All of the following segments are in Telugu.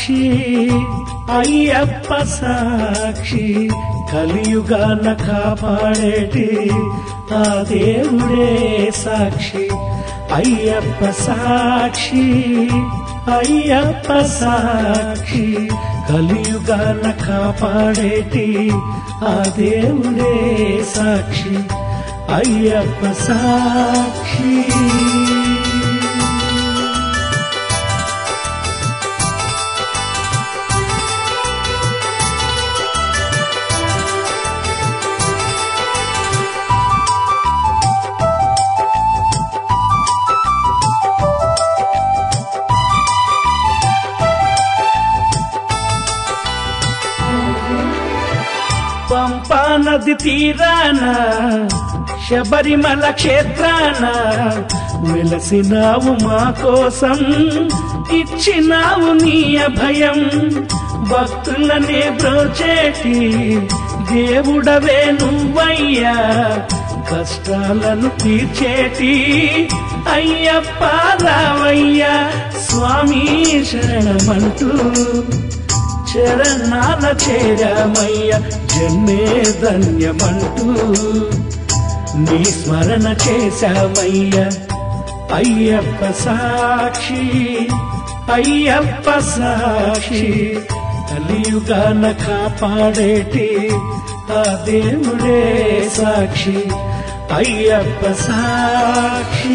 సాక్షి అయ్యప్ప సాక్షి కలియుగాన కాపాడేటి ఆ దేవుడే సాక్షి అయ్యప్ప సాక్షి అయ్యప్ప సాక్షి కలియుగాన కాపాడేటి ఆ దేవుడే సాక్షి అయ్యప్ప సాక్షి పంపా నది తీరాన శబరిమల క్షేత్రాన వెలసినావు మా కోసం ఇచ్చినావు నీ అభయం భక్తులనే బ్రోచేటి దేవుడవే నువ్వయ్యా కష్టాలను తీర్చేటి అయ్యప్ప రావయ్యా స్వామి శరణమంటూ చరణాల చేరమయ్య జన్మే ధన్యమంటూ నీ స్మరణ చేశామయ్య అయ్యప్ప సాక్షి అయ్యప్ప సాక్షి కలియుగాన కాపాడేటి ఆ దేవుడే సాక్షి అయ్యప్ప సాక్షి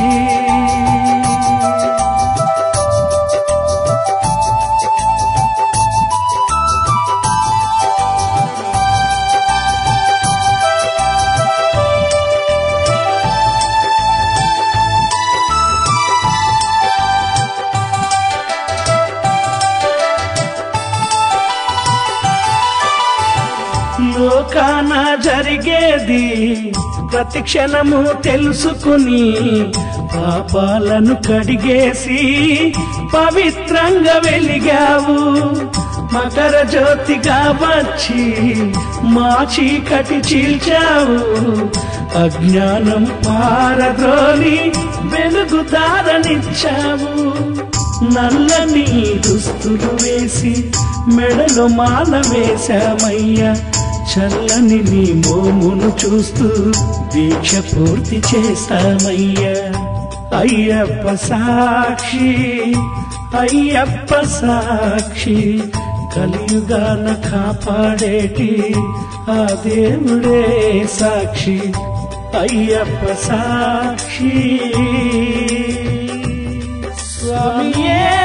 లోకాన జరిగేది ప్రతి క్షణము తెలుసుకుని పాపాలను కడిగేసి పవిత్రంగా వెలిగావు మకర జ్యోతిగా వచ్చి మా చీకటి చీల్చావు అజ్ఞానం పారద్రోలి వెలుగుదారనిచ్చావు నల్లని దుస్తులు వేసి మెడలో మాల వేశామయ్యా చల్లని నీ మోమును చూస్తూ దీక్ష పూర్తి చేశామయ్యా అయ్యప్ప సాక్షి అయ్యప్ప సాక్షి కలియుగాన కాపాడేటి ఆ దేవుడే సాక్షి అయ్యప్ప సాక్షి స్వామియే